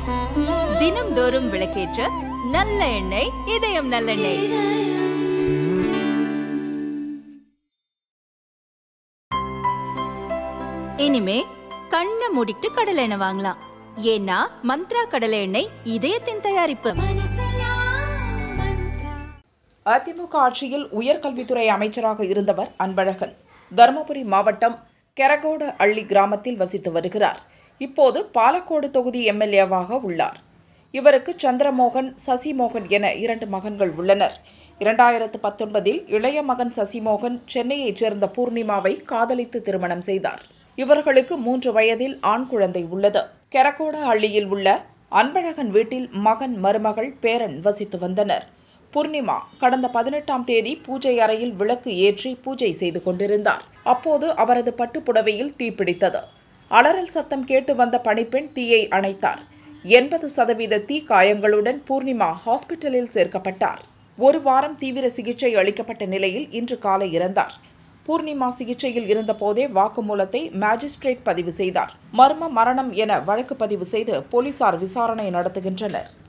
தினம்தோறும் விளக்கேற்ற நல்ல எண்ணெய் இதயம் நல்லெண்ணெய் இனிமே கண்ணை மூடிட்டு கடலை எண்ணெய் வாங்கலாம் ஏன்னா மந்த்ரா கடலை எண்ணெய் இதயத்தின் தயாரிப்பு அதிமுக ஆட்சியில் உயர்கல்வித்துறை அமைச்சராக இருந்தவர் அன்பழகன் தருமபுரி மாவட்டம் கெரகோட அள்ளி கிராமத்தில் வசித்து வருகிறார் இப்போது பாலக்கோடு தொகுதி எம்எல்ஏவாக உள்ளார் இவருக்கு சந்திரமோகன் சசிமோகன் என இரண்டு மகன்கள் உள்ளனர் இரண்டாயிரத்து பத்தொன்பதில் இளைய மகன் சசிமோகன் சென்னையைச் சேர்ந்த பூர்ணிமாவை காதலித்து திருமணம் செய்தார் இவர்களுக்கு மூன்று வயதில் ஆண் குழந்தை உள்ளது கெரகோட அள்ளியில் உள்ள அன்பழகன் வீட்டில் மகன் மருமகள் பேரன் வசித்து வந்தனர் பூர்ணிமா கடந்த பதினெட்டாம் தேதி பூஜை அறையில் விளக்கு ஏற்றி பூஜை செய்து கொண்டிருந்தார் அப்போது அவரது பட்டுப்புடவையில் தீப்பிடித்தது அலறல் சத்தம் கேட்டு வந்த பணிப்பெண் தீயை அணைத்தார் எண்பது சதவீத தீ காயங்களுடன் பூர்ணிமா ஹாஸ்பிட்டலில் சேர்க்கப்பட்டார் ஒரு வாரம் தீவிர சிகிச்சை அளிக்கப்பட்ட நிலையில் இன்று காலை இறந்தார் பூர்ணிமா சிகிச்சையில் இருந்தபோதே வாக்குமூலத்தை மேஜிஸ்ட்ரேட் பதிவு செய்தார் மர்ம மரணம் என வழக்கு பதிவு செய்து போலீசார் விசாரணை நடத்துகின்றனர்